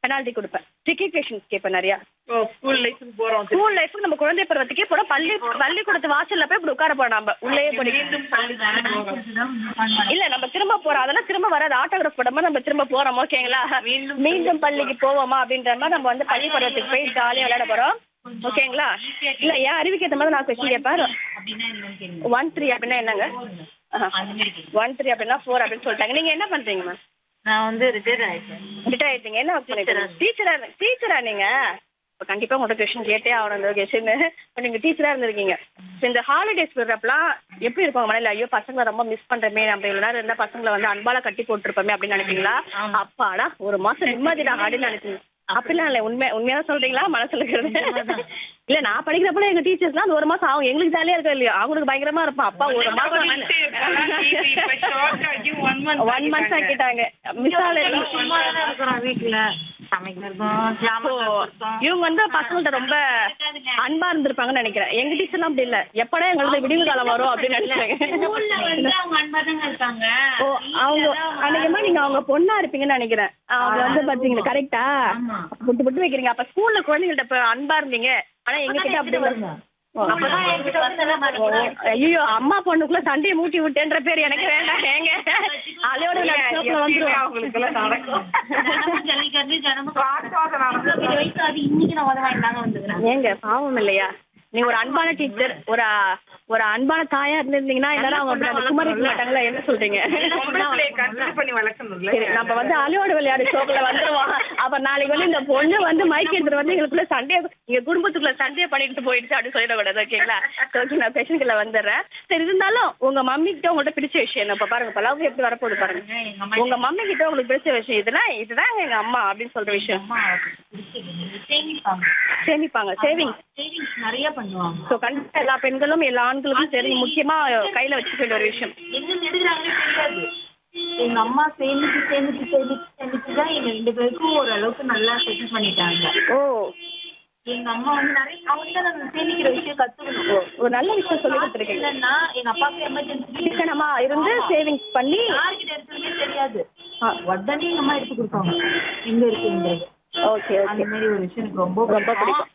Penalty கொடுப்பேன் tricky questions கேட்பேன் நிறையா ஓ ஸ்கூல் லைஃப்க்கு போறோம் ஸ்கூல் லைஃப் நம்ம குழந்தை பருவத்துக்கே போறோம் பள்ளி பள்ளிக்கூடத்து வாசல்ல போய் இப்படி உட்கார போறோம் நம்ம உள்ளேயே போய் மீண்டும் பள்ளி போகணும் இல்ல நம்ம திரும்ப போறோம் அதெல்லாம் திரும்ப வராது ஆட்டோகிராஃப் போடாம நம்ம திரும்ப போறோம் ஓகேங்களா மீண்டும் மீண்டும் பள்ளிக்கு போவோமா அப்படின்ற மாதிரி நம்ம வந்து பள்ளி பருவத்துக்கு போய் ஜாலியா விளையாட போறோம் ஓகேங்களா இல்ல ஏன் அறிவுக்கு ஏத்த மாதிரி நான் கொஸ்டின் கேட்பேன் அப்படின்னா என்னன்னு கேளுங்க ஒன் த்ரீ அப்படின்னா என்னங்க அந்த மாதிரி கேளுங்க ஒன் த்ரீ அப்படின்னா ஃபோர் அப்படின்னு சொல்லிட்டாங்க நீங்க என்ன பண்றீங்க மேம் நான் வந்து ரிட்டையர் ஆயிட்டேன் ரிட்டையர் ஆயிட்டீங்க என்ன ஒர்க் பண்ணிட்டு டீச்சரா டீச்சரா நீங்க இப்போ கண்டிப்பா உங்கள்கிட்ட கொஸ்டின் கேட்டே ஆகணும் இந்த கொஸ்டின் இப்போ நீங்க டீச்சரா இருந்திருக்கீங்க So, இந்த ஹாலிடேஸ் விடுறப்பலாம் எப்படி இருக்கும் மனையில ஐயோ பசங்களை ரொம்ப மிஸ் பண்றமே நம்ம இவ்வளவு நேரம் இருந்தா பசங்களை வந்து அன்பால கட்டி போட்டுருப்போமே அப்படின்னு நினைப்பீங்களா அப்பாடா ஒரு மாசம் நிம்மதிடா அப்படின்னு நினைச்சீங்க அப்படிலாம் இல்லை உண்மை உண்மையா சொல்றீங்களா மனசுல இருக்கிறது இல்ல நான் படிக்கிறப்பல எங்க டீச்சர்ஸ்லாம் அந்த ஒரு மாசம் ஆகும் எங்களுக்கு ஜாலியா இருக்கா இல்லையா அவங்களுக்கு பயங்கரமா இருப்பான் அப்பா ஒரு மாசம் ஒன் மந்த்ஸ் ஆக்கிட்டாங்க மிஸ் ஆகல சும்மா தானே இருக்கிறோம் வீட்டுல சமைக்கிறதும் ஜாமான் கழுவுறதும். இவங்க வந்து பசங்கள்ட்ட ரொம்ப அன்பா இருந்திருப்பாங்கன்னு நினைக்கிறேன் எங்க டீச்சர்லாம் அப்படி இல்ல எப்படா எங்களுக்கு விடிவு காலம் வரும் அப்படின்னு ஸ்கூல்ல வந்து நினைச்சாங்க அவங்க அன்பா தாங்க இருக்காங்க ஓ அவங்க அன்னைக்குமா நீங்க அவங்க பொண்ணா இருப்பீங்கன்னு நினைக்கிறேன் அவங்க வந்து பாத்தீங்களா கரெக்டா ஆமா. புட்டு புட்டு வைக்கிறீங்க அப்ப ஸ்கூல்ல குழந்தைங்கள்ட்ட இப்ப அன்பா இருந்தீங்க ஆனா எங்க கிட்ட அப்படி இல்ல. ஓ. அப்பதான் என்கிட்ட வந்து எல்லாம் மறுபடியும் ஐயோ அம்மா பொண்ணுக்குள்ள சண்டையை மூட்டி விட்டேன்ற பேர் எனக்கு வேண்டாம் ஏங்க அலையோட வந்துருவோம் அவங்களுக்கு எல்லாம் நடக்கும் தினமும் ஜல்லிக்கட்டு தினமும் காட்டாத நடக்கும் இருபது வயசு அது இன்னைக்கு நான் உதவ வாங்கிட்டாங்க வந்துக்கிறேன் ஏங்க பாவம் இல்லையா நீங்க ஒரு அன்பான டீச்சர் ஒரு ஒரு அன்பான தாயா இருந்திருந்தீங்கன்னா எல்லாரும் அவங்க அப்படி அந்த குமரிக்க மாட்டாங்களா என்ன சொல்றீங்க பொம்பளை பிள்ளைய கன்சிடர் பண்ணி வளர்க்கணும்ல சரி நம்ம வந்து அலையோட விளையாடு ஷோக்குள்ள வந்துருவோம் அப்ப நாளைக்கு வந்து இந்த பொண்ணு வந்து மைக் எடுத்துட்டு வந்து எங்களுக்குள்ள சண்டையை எங்க குடும்பத்துக்குள்ள சண்டையை பண்ணிட்டு போயிடுச்சு அப்படின்னு சொல்லிடக்கூடாது ஓகேங்களா ஓகே நான் கொஸ்டின்குள்ள வந்துடுறேன் சரி இருந்தாலும் உங்க மம்மி கிட்ட உங்கள்ட்ட பிடிச்ச விஷயம் என்ன இப்ப பாருங்க இப்ப லவ் எப்படி வரப்போகுது பாருங்க எங்க அம்மா உங்க மம்மி கிட்ட உங்களுக்கு பிடிச்ச விஷயம் இதுதான் இதுதான் எங்க அம்மா அப்படின்னு சொல்ற விஷயம் அம்மா பிடிச்சது சேமிப்பாங்க சேமிப்பாங்க சேவிங் சேவிங்ஸ் நிறைய பண்ணுவாங்க ஸோ கண்டிப்பா எல்லா பெண்களும் எல்லா ஆண்களுக்கும் சரி முக்கியமா கையில வச்சுக்க வேண்டிய ஒரு விஷயம் எங்க எடுக்கிறாங்கன்னே தெரியாது எங்க அம்மா சேமிச்சு சேமிச்சு சேமிச்சு சேமிச்சு தான் எங்க ரெண்டு பேருக்கும் ஓரளவுக்கு நல்லா செட்டில் பண்ணிட்டாங்க ஓ எங்க அம்மா வந்து நிறைய அவங்க தான் நாங்க சேமிக்கிற விஷயம் கத்துக்கணும் ஒரு நல்ல விஷயம் சொல்லி கொடுத்துருக்கீங்க இல்லைன்னா எங்க அப்பாவுக்கு எமர்ஜென்சி சிக்கனமா இருந்து சேவிங்ஸ் பண்ணி யார்கிட்ட இருக்குன்னே தெரியாது ஆ. உடனே எங்க அம்மா எடுத்து கொடுப்பாங்க எங்க இருக்குன்றது ஓகே அந்த ஓகே மாதிரி ஒரு விஷயம் எனக்கு ரொம்ப ரொம்ப பிடிக்கும்.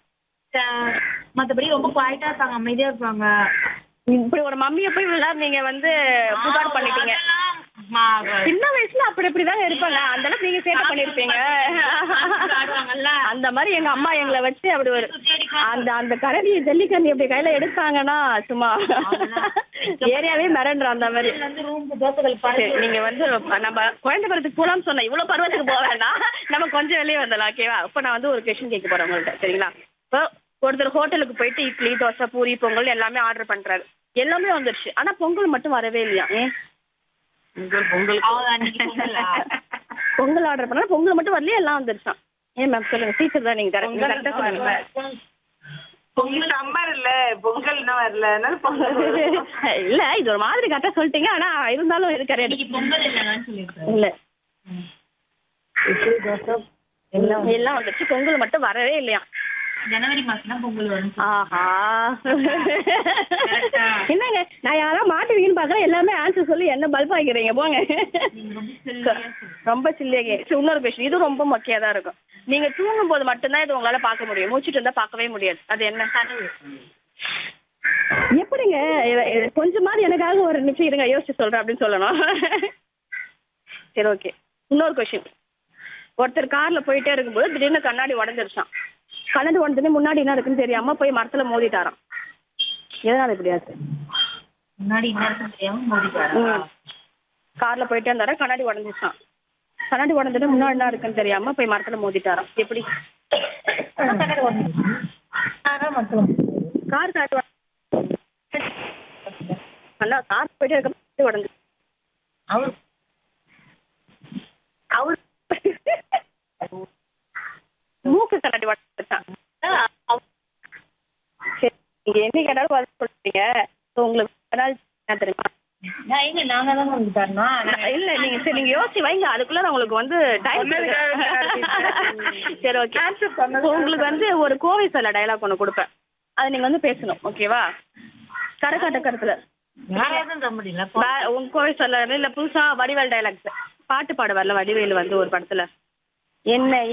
த- மத்தபடி ரொம்ப குவாய்ட்டா இருப்பாங்க அமைதியா இருப்பாங்க இப்படி ஒரு மம்மியை போய் இவ்வளவு நீங்க வந்து புகார் பண்ணிட்டீங்க அதெல்லாம் மா- சின்ன வயசுல அப்படி இப்படிதாங்க இருப்பாங்க அந்த அளவுக்கு நீங்க சேட்டை பண்ணிருப்பீங்க ஆடுவாங்கல்ல. அந்த மாதிரி எங்க அம்மா எங்களை வச்சு அப்படி ஒரு சுத்தி அடிப்பாங்க. அந்த அந்த கரடி ஜல்லிக்கரண்டி அப்படி கையில எடுத்தாங்கன்னா சும்மா அவ்வளவுதான். ஏரியாவே மிரண்டுற அந்த மாதிரி இதுல இருந்து ரூமுக்கு தோசைகள் சரி, பாருங்க நீங்க வந்து நம்ம குழந்தை பருவத்துக்கு போலாம்னு சொன்ன இவ்வளவு பருவத்துக்கு போக வேண்டாம் நம்ம கொஞ்சம் வெளியே வந்துடலாம் ஓகேவா இப்போ நான் வந்து ஒரு கொஸ்டின் கேட்க போறேன் உங்கள்ட்ட சரிங்களா இப்போ ஒருத்தர் ஹோட்டலுக்கு போயிட்டு இட்லி தோசை பூரி பொங்கல் எல்லாமே ஆர்டர் பண்றாரு எல்லாமே வந்துருச்சு ஆனா பொங்கல் மட்டும் வரவே இல்லையா ஏன் பொங்கல் பொங்கல் அவங்க அன்னைக்கு பொங்கலா? பொங்கல் ஆர்டர் பண்ணா பொங்கல் மட்டும் வரலையே எல்லாம் வந்துருச்சான் ஏன் மேம் சொல்லுங்க டீச்சர் தான் நீங்க கரெக்ட் கரெக்டா சொல்லுங்க பொங்கல் சம்மர் இல்ல பொங்கல் இன்னும் வரல அதனால பொங்கல் இல்ல இது ஒரு மாதிரி கரெக்டா சொல்லிட்டீங்க ஆனா இருந்தாலும் இது இன்னைக்கு கரெக்ட் பொங்கல் இல்லைன்னு சொல்லியிருக்காரு இல்ல இட்லி தோசை எல்லாம் எல்லாம் வந்துருச்சு பொங்கல் மட்டும் வரவே இல்லையா ஜனவரி மாசம் தான் பொங்கல் வரும் ஆஹா என்னங்க நான் யாராவது மாட்டுவீங்கன்னு பார்க்குறேன் எல்லாமே ஆன்சர் சொல்லி என்ன பல்ப் ஆகிறீங்க போங்க நீங்க ரொம்ப silly-ஆ சொல்றீங்க. ரொம்ப சில்லியாக சரி இன்னொரு கொஸ்டின் இது ரொம்ப மொக்கையாக தான் இருக்கும் நீங்க தூங்கும் போது மட்டும்தான் இது உங்களால பார்க்க முடியும் மூச்சுட்டு இருந்தா பார்க்கவே முடியாது அது என்ன கனவு எப்படிங்க இ- இ- கொஞ்சமாவது எனக்காக ஒரு நிமிஷம் இருங்க யோசிச்சு சொல்றேன் அப்படின்னு சொல்லணும் சரி ஓகே இன்னொரு கொஸ்டின் ஒருத்தர் கார்ல போயிட்டே இருக்கும்போது திடீர்னு கண்ணாடி உடஞ்சிருச்சான் கண்ணாடி உடஞ்சதுமே முன்னாடி என்ன இருக்குன்னு தெரியாம போய் மரத்துல மோதிட்டாராம் எதனால இப்படி ஆச்சு முன்னாடி என்ன இருக்குன்னு தெரியாம மோதிட்டாரா ம். கார்ல போயிட்டே இருந்தாரா கண்ணாடி உடஞ்சிச்சான் கண்ணாடி உடஞ்சது முன்னாடி என்ன இருக்குன்னு தெரியாம போய் மரத்துல மோதிட்டாராம் எப்படி கார் காட்டு நல்லா கார் போயிட்டே இருக்க உடஞ்சு அவர் அவர் மூக்கு கண்ணாடி உடஞ்சிச்சான் சரி நீங்க என்ன கேட்டாலும் பதில் சொல்றீங்க So, உங்களுக்கு penalty என்ன தெரியுமா நான் எங்க நாங்க தான் வந்து தரணும் நான் இல்ல நீங்க சரி நீங்க யோசிச்சு வைங்க அதுக்குள்ள நான் உங்களுக்கு வந்து டைம் சரி ஓகே உங்களுக்கு வந்து ஒரு கோவை சொல்ல டயலாக் ஒன்று கொடுப்பேன் அதை நீங்க வந்து பேசணும் ஓகேவா கரகாட்ட கருத்துல வேற எதுவும் தர முடியல வே- உங்க கோவை சொல்ல இல்ல புதுசா வடிவேல் டயலாக்ஸ் பாட்டு பாடுவார்ல வடிவேலு வந்து ஒரு படத்துல என்ன